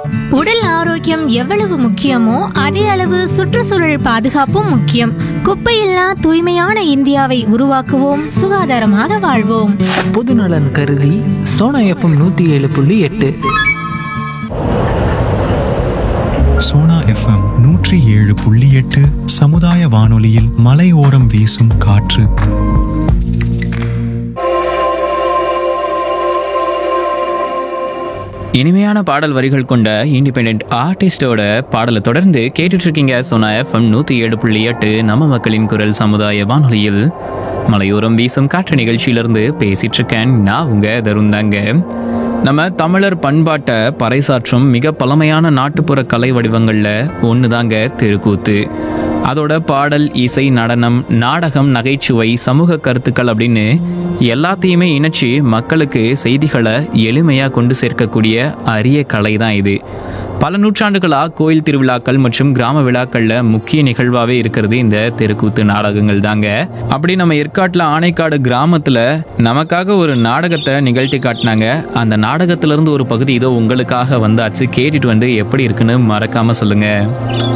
உடல் ஆரோக்கியம் எவ்வளவு முக்கியமோ அதே அளவு சுற்றுச்சூழல் பாதுகாப்பும் முக்கியம் குப்பையில்லா தூய்மையான இந்தியாவை உருவாக்குவோம் சுகாதாரமாக வாழ்வோம் பொதுநலன் கருதி சோனா எஃப்எம் நூற்றி ஏழு புள்ளி எட்டு சோனா எஃப்எம் நூற்றி ஏழு புள்ளி எட்டு சமுதாய வானொலியில் மலையோரம் வீசும் காற்று இனிமையான பாடல் வரிகள் கொண்ட இண்டிபெண்ட் ஆர்டிஸ்டோட பாடலை தொடர்ந்து கேட்டுட்டு இருக்கீங்க சோனா எஃப்எம் நூற்றி ஏழு புள்ளி எட்டு நம்ம மக்களின் குரல் சமுதாய வானொலியில் மலையோரம் வீசும் காற்று நிகழ்ச்சியிலிருந்து பேசிட்டு இருக்கேன் நான் உங்க தருந்தாங்க நம்ம தமிழர் பண்பாட்டை பறைசாற்றும் மிக பழமையான நாட்டுப்புற கலை வடிவங்களில் ஒன்று தாங்க தெருக்கூத்து அதோட பாடல் இசை நடனம் நாடகம் நகைச்சுவை சமூக கருத்துக்கள் அப்படின்னு எல்லாத்தையுமே இணைச்சு மக்களுக்கு செய்திகளை எளிமையாக கொண்டு சேர்க்கக்கூடிய அரிய கலை தான் இது பல நூற்றாண்டுகளாக கோயில் திருவிழாக்கள் மற்றும் கிராம விழாக்களில் முக்கிய நிகழ்வாகவே இருக்கிறது இந்த தெருக்கூத்து நாடகங்கள் தாங்க அப்படி நம்ம ஏற்காட்டில் ஆனைக்காடு கிராமத்தில் நமக்காக ஒரு நாடகத்தை நிகழ்த்தி காட்டினாங்க அந்த நாடகத்திலிருந்து ஒரு பகுதி இதோ உங்களுக்காக வந்தாச்சு கேட்டுட்டு வந்து எப்படி இருக்குன்னு மறக்காம சொல்லுங்க